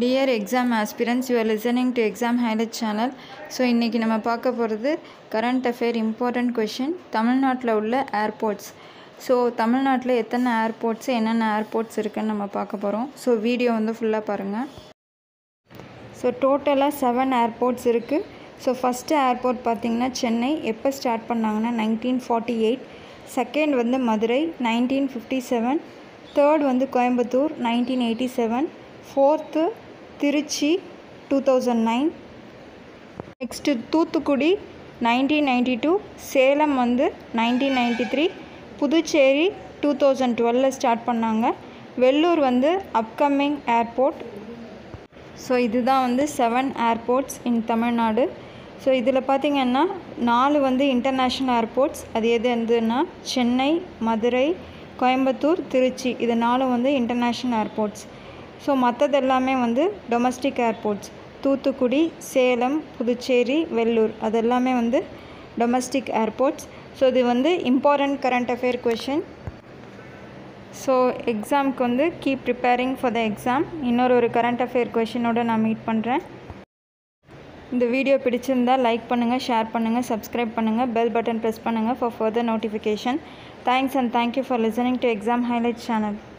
dear exam aspirants you are listening to exam highlight channel so இன்றைக்கி நம்ம பார்க்க போகிறது கரண்ட் அஃபேர் இம்பார்ட்டண்ட் கொஷின் தமிழ்நாட்டில் உள்ள ஏர்போர்ட்ஸ் ஸோ தமிழ்நாட்டில் எத்தனை ஏர்போர்ட்ஸ் என்னென்ன ஏர்போர்ட்ஸ் இருக்குன்னு நம்ம பார்க்க போகிறோம் ஸோ வீடியோ வந்து ஃபுல்லாக பாருங்கள் ஸோ டோட்டலாக செவன் ஏர்போர்ட்ஸ் இருக்குது ஸோ ஃபஸ்ட்டு ஏர்போர்ட் பார்த்திங்கன்னா சென்னை எப்போ ஸ்டார்ட் பண்ணாங்கன்னா நைன்டீன் ஃபார்ட்டி எயிட் செகண்ட் வந்து Madurai nineteen fifty seven third வந்து Coimbatore nineteen eighty seven fourth Tiruchi two thousand nine next Thoothukudi nineteen ninety two Salem வந்து nineteen ninety three Puducherry two thousand twelve start பண்ணாங்க வெள்ளூர் வந்து upcoming airport so இதுதான் வந்து seven airports in Tamil Nadu so இதில் பார்த்திங்கன்னா நாலு வந்து இன்டர்நேஷ்னல் ஏர்போர்ட்ஸ் அது எது வந்துன்னா சென்னை மதுரை கோயம்புத்தூர் திருச்சி இது நாலும் வந்து இன்டர்நேஷ்னல் ஏர்போர்ட்ஸ் ஸோ மற்றது எல்லாமே வந்து டொமஸ்டிக் ஏர்போர்ட்ஸ் தூத்துக்குடி சேலம் புதுச்சேரி வெள்ளூர் அது எல்லாமே வந்து டொமஸ்டிக் ஏர்போர்ட்ஸ் ஸோ இது வந்து important current affair question so எக்ஸாமுக்கு வந்து keep preparing for the exam இன்னொரு ஒரு கரண்ட் அஃபேர் கொஷினோடு நான் மீட் பண்ணுறேன் இந்த வீடியோ பிடிச்சிருந்தால் லைக் பண்ணுங்கள் ஷேர் பண்ணுங்கள் சப்ஸ்கிரைப் பண்ணுங்கள் பெல் பட்டன் ப்ரெஸ் பண்ணுங்கள் for further notification thanks and thank you for listening to exam highlight channel